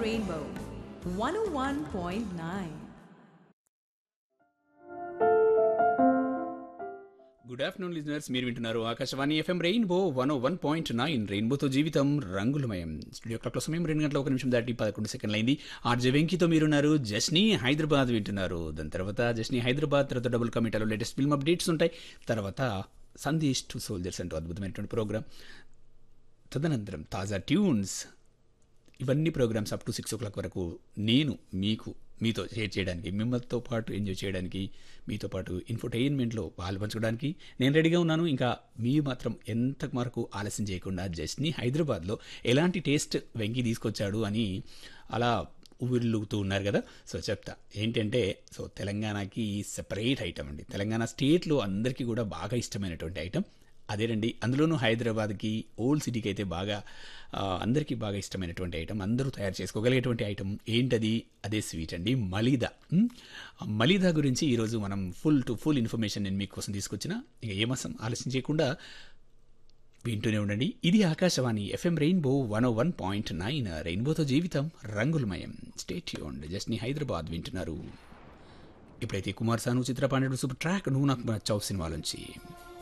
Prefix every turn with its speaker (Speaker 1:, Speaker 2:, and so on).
Speaker 1: Rainbow 101.9.
Speaker 2: Good afternoon listeners మీరు వింటున్నారు Akashvani FM Rainbow one O one point nine రెయిన్బోతో జీవితం రంగులమయం స్టూడియో క్లాక్లో సమయం రెండు గంటల ఒక నిమిషం దాటి పదకొండు సెకండ్లు అయింది ఆర్జే వెంకీతో మీరున్నారు జస్ని హైదరాబాద్ వింటున్నారు దాని తర్వాత జస్ని హైదరాబాద్ తర్వాత డబుల్ కమిటాలో లేటెస్ట్ ఫిల్మ్ అప్డేట్స్ ఉంటాయి తర్వాత సందేశ్ టు సోల్జర్స్ అంటూ అద్భుతమైనటువంటి ప్రోగ్రామ్ తదనంతరం తాజా ట్యూన్స్ ఇవన్నీ programs up to six o'clock వరకు నేను మీకు మీతో షేర్ చేయడానికి మిమ్మల్తో పాటు ఎంజాయ్ చేయడానికి మీతో పాటు ఇన్ఫర్టైన్మెంట్లో పాలు పంచుకోవడానికి నేను రెడీగా ఉన్నాను ఇంకా మీ మాత్రం ఎంత వరకు ఆలస్యం చేయకుండా జస్ట్ని హైదరాబాద్లో ఎలాంటి టేస్ట్ వెంకి తీసుకొచ్చాడు అని అలా ఊరిల్లుగుతూ ఉన్నారు కదా సో చెప్తా ఏంటంటే సో తెలంగాణకి సెపరేట్ ఐటమ్ అండి తెలంగాణ స్టేట్లో అందరికీ కూడా బాగా ఇష్టమైనటువంటి ఐటమ్ అదేనండి అందులోనూ హైదరాబాద్కి ఓల్డ్ సిటీకి అయితే బాగా ఆ, అందరికీ బాగా ఇష్టమైనటువంటి ఐటమ్ అందరూ తయారు చేసుకోగలిగేటువంటి ఐటమ్ ఏంటది అదే స్వీట్ అండి మలీదా ఉమ్, ఆ మలీదా గురించి ఈరోజు మనం ఫుల్ టు ఫుల్ ఇన్ఫర్మేషన్ నేను మీకోసం తీసుకొచ్చిన ఇక ఏమాసం ఆలస్యం చేయకుండా వింటూనే ఉండండి ఇది Akashvani FM Rainbow one O one point nine రెయిన్బోతో జీవితం రంగులమయం స్టేట్ యూండ్ జస్ట్ని హైదరాబాద్ వింటున్నారు ఇప్పుడైతే కుమార్ సాను చిత్రపాండడు సూపర్ ట్రాక్ నువ్వు నాకు నచ్చావు సినిమాలోంచి